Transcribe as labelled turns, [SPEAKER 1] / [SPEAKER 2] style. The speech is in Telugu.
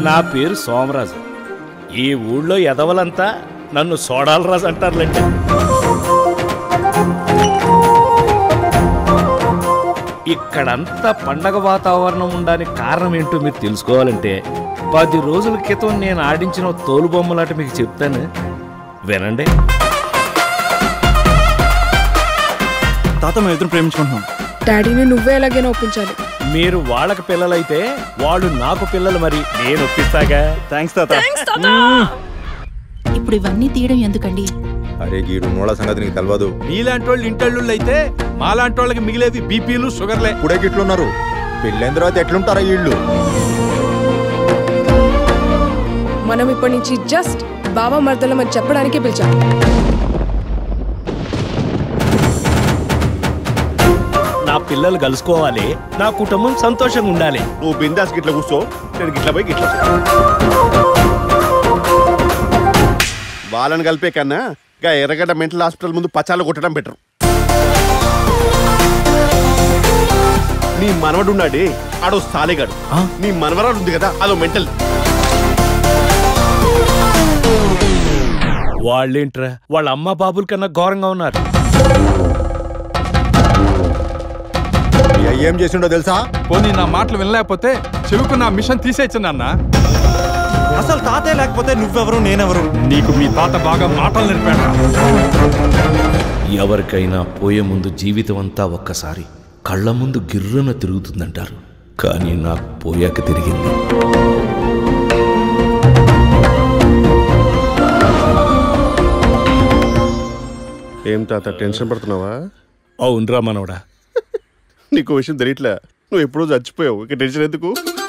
[SPEAKER 1] నా పేరు సోమరాజు ఈ ఊళ్ళో ఎదవలంతా నన్ను సోడాలరాజు అంటారులేండి ఇక్కడంతా పండగ వాతావరణం ఉండడానికి కారణం ఏంటో మీరు తెలుసుకోవాలంటే పది రోజుల క్రితం నేను ఆడించిన తోలు బొమ్మలాట మీకు చెప్తాను వినండి
[SPEAKER 2] తాత మేము ఇద్దరు ప్రేమించుకుంటున్నాం
[SPEAKER 3] డాడీని నువ్వే ఎలాగైనా ఒప్పించాలి
[SPEAKER 1] మీరు వాళ్ళకి పిల్లలైతే వాళ్ళు నాకు పిల్లలు మరి నేను ఒప్పిస్తాగా
[SPEAKER 2] థ్యాంక్స్ తాత
[SPEAKER 4] ఇప్పుడు ఇవన్నీ తీయడం ఎందుకండి
[SPEAKER 5] అరే గీడు నోళ్ళ సంగతి నీకు తెలియదు
[SPEAKER 6] నీలాంటి వాళ్ళు ఇంటళ్ళు అయితే మాలాంటి వాళ్ళకి మిగిలేవి బీపీలు షుగర్లే
[SPEAKER 5] ఇప్పుడే గిట్లున్నారు పెళ్ళైన తర్వాత ఎట్లుంటారా వీళ్ళు
[SPEAKER 3] మనం ఇప్పటి నుంచి జస్ట్ బాబా మర్దలం అని చెప్పడానికే పిలిచాం
[SPEAKER 1] నా పిల్లలు కలుసుకోవాలి నా కుటుంబం సంతోషంగా ఉండాలి
[SPEAKER 7] నువ్వు బిందాస్ గిట్ల కూర్చో నేను గిట్ల పోయి గిట్ల వాళ్ళని కలిపే కన్నా గా ఎర్రగడ్డ మెంటల్ హాస్పిటల్ ముందు పచాలు కొట్టడం బెటర్ నీ మనవడు ఉన్నాడే ఆడో సాలేగాడు నీ మనవరాలు ఉంది కదా అదో మెంటల్
[SPEAKER 1] వాళ్ళేంట్రా వాళ్ళ అమ్మ బాబుల కన్నా ఘోరంగా ఉన్నారు
[SPEAKER 5] మీ అయ్య ఏం చేసిండో తెలుసా
[SPEAKER 6] పోనీ నా మాటలు వినలేకపోతే చెవికు నా మిషన్ తీసేచ్చు నాన్న
[SPEAKER 2] అసలు తాతయ్య లేకపోతే నువ్వెవరు నేనెవరు
[SPEAKER 6] నీకు మీ తాత బాగా మాటలు నేర్పాడా
[SPEAKER 1] ఎవరికైనా పోయే ముందు జీవితం అంతా ఒక్కసారి కళ్ళ ముందు గిర్రున తిరుగుతుందంటారు కానీ నాకు పోయాక తిరిగింది
[SPEAKER 7] ఏం తాత టెన్షన్ పడుతున్నావా
[SPEAKER 1] అవునరా మనవడా
[SPEAKER 7] నీకు విషయం తెలియట్లే నువ్వు ఎప్పుడూ చచ్చిపోయావు ఇక టెన్షన్ ఎందుకు